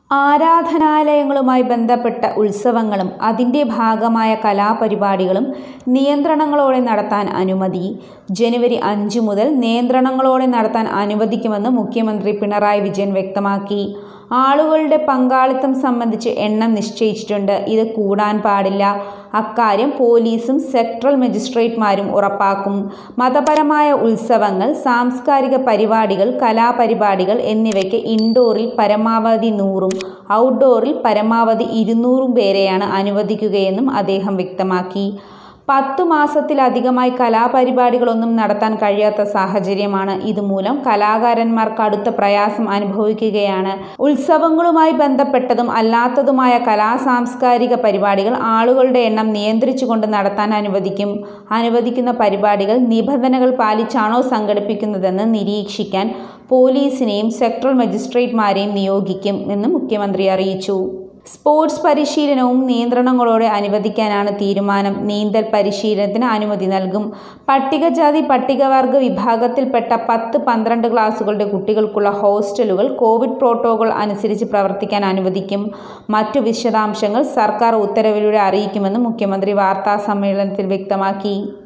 ആരാധനാലയങ്ങളുമായി ബന്ധപ്പെട്ട ഉത്സവങ്ങളും അതിന്റെ ഭാഗമായ കലാപരിപാടികളും നിയന്ത്രണങ്ങളോടെ നടത്താൻ അനുമതി ജനുവരി അഞ്ച് മുതൽ നിയന്ത്രണങ്ങളോടെ നടത്താൻ അനുവദിക്കുമെന്ന് മുഖ്യമന്ത്രി പിണറായി വിജയൻ വ്യക്തമാക്കി ആളുകളുടെ പങ്കാളിത്തം സംബന്ധിച്ച് എണ്ണം നിശ്ചയിച്ചിട്ടുണ്ട് ഇത് കൂടാൻ പാടില്ല അക്കാര്യം പോലീസും സെക്ടറൽ മജിസ്ട്രേറ്റുമാരും ഉറപ്പാക്കും മതപരമായ ഉത്സവങ്ങൾ സാംസ്കാരിക പരിപാടികൾ കലാപരിപാടികൾ എന്നിവയ്ക്ക് ഇൻഡോറിൽ പരമാവധി നൂറും ഔട്ട്ഡോറിൽ പരമാവധി ഇരുന്നൂറും പേരെയാണ് അനുവദിക്കുകയെന്നും അദ്ദേഹം വ്യക്തമാക്കി പത്തു മാസത്തിലധികമായി കലാപരിപാടികളൊന്നും നടത്താൻ കഴിയാത്ത സാഹചര്യമാണ് ഇതുമൂലം കലാകാരന്മാർ കടുത്ത പ്രയാസം അനുഭവിക്കുകയാണ് ഉത്സവങ്ങളുമായി ബന്ധപ്പെട്ടതും അല്ലാത്തതുമായ കലാ സാംസ്കാരിക പരിപാടികൾ ആളുകളുടെ എണ്ണം നിയന്ത്രിച്ചുകൊണ്ട് നടത്താൻ അനുവദിക്കും അനുവദിക്കുന്ന പരിപാടികൾ നിബന്ധനകൾ പാലിച്ചാണോ സംഘടിപ്പിക്കുന്നതെന്ന് നിരീക്ഷിക്കാൻ പോലീസിനെയും സെക്ടറൽ മജിസ്ട്രേറ്റുമാരെയും നിയോഗിക്കും എന്ന് മുഖ്യമന്ത്രി അറിയിച്ചു സ്പോർട്സ് പരിശീലനവും നിയന്ത്രണങ്ങളോടെ അനുവദിക്കാനാണ് തീരുമാനം നീന്തൽ പരിശീലനത്തിന് അനുമതി നൽകും പട്ടികജാതി പട്ടികവർഗ വിഭാഗത്തിൽപ്പെട്ട പത്ത് പന്ത്രണ്ട് ക്ലാസുകളുടെ കുട്ടികൾക്കുള്ള ഹോസ്റ്റലുകൾ കോവിഡ് പ്രോട്ടോകോൾ അനുസരിച്ച് പ്രവർത്തിക്കാൻ അനുവദിക്കും മറ്റു വിശദാംശങ്ങൾ സർക്കാർ ഉത്തരവിലൂടെ അറിയിക്കുമെന്ന് മുഖ്യമന്ത്രി വാർത്താ സമ്മേളനത്തിൽ വ്യക്തമാക്കി